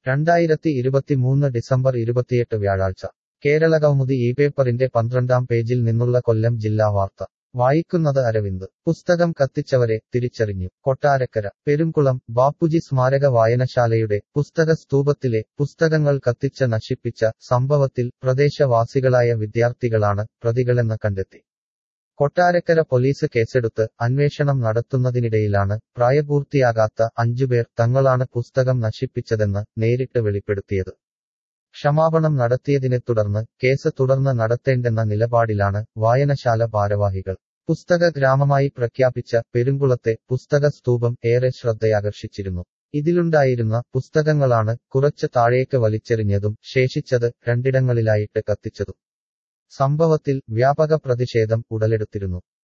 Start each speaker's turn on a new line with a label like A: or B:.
A: രണ്ടായിരത്തി ഇരുപത്തിമൂന്ന് ഡിസംബർ ഇരുപത്തിയെട്ട് വ്യാഴാഴ്ച കേരളകൗമുദി ഈ പേപ്പറിന്റെ പന്ത്രണ്ടാം പേജിൽ നിന്നുള്ള കൊല്ലം ജില്ലാ വാർത്ത വായിക്കുന്നത് അരവിന്ദ് പുസ്തകം കത്തിച്ചവരെ തിരിച്ചറിഞ്ഞു കൊട്ടാരക്കര പെരുംകുളം ബാപ്പുജി സ്മാരക വായനശാലയുടെ പുസ്തക സ്തൂപത്തിലെ പുസ്തകങ്ങൾ കത്തിച്ച നശിപ്പിച്ച സംഭവത്തിൽ പ്രദേശവാസികളായ വിദ്യാർത്ഥികളാണ് പ്രതികളെന്ന് കണ്ടെത്തി കൊട്ടാരക്കര പോലീസ് കേസെടുത്ത് അന്വേഷണം നടത്തുന്നതിനിടയിലാണ് പ്രായപൂർത്തിയാകാത്ത അഞ്ചുപേർ തങ്ങളാണ് പുസ്തകം നശിപ്പിച്ചതെന്ന് നേരിട്ട് വെളിപ്പെടുത്തിയത് ക്ഷമാപണം നടത്തിയതിനെ തുടർന്ന് കേസ് തുടർന്ന് നടത്തേണ്ടെന്ന നിലപാടിലാണ് വായനശാല ഭാരവാഹികൾ പുസ്തക ഗ്രാമമായി പ്രഖ്യാപിച്ച പെരുങ്കുളത്തെ പുസ്തക സ്തൂപം ഏറെ ശ്രദ്ധയാകർഷിച്ചിരുന്നു ഇതിലുണ്ടായിരുന്ന പുസ്തകങ്ങളാണ് കുറച്ച് താഴേക്ക് വലിച്ചെറിഞ്ഞതും ശേഷിച്ചത് രണ്ടിടങ്ങളിലായിട്ട് കത്തിച്ചതും സംഭവത്തിൽ വ്യാപക പ്രതിഷേധം ഉടലെടുത്തിരുന്നു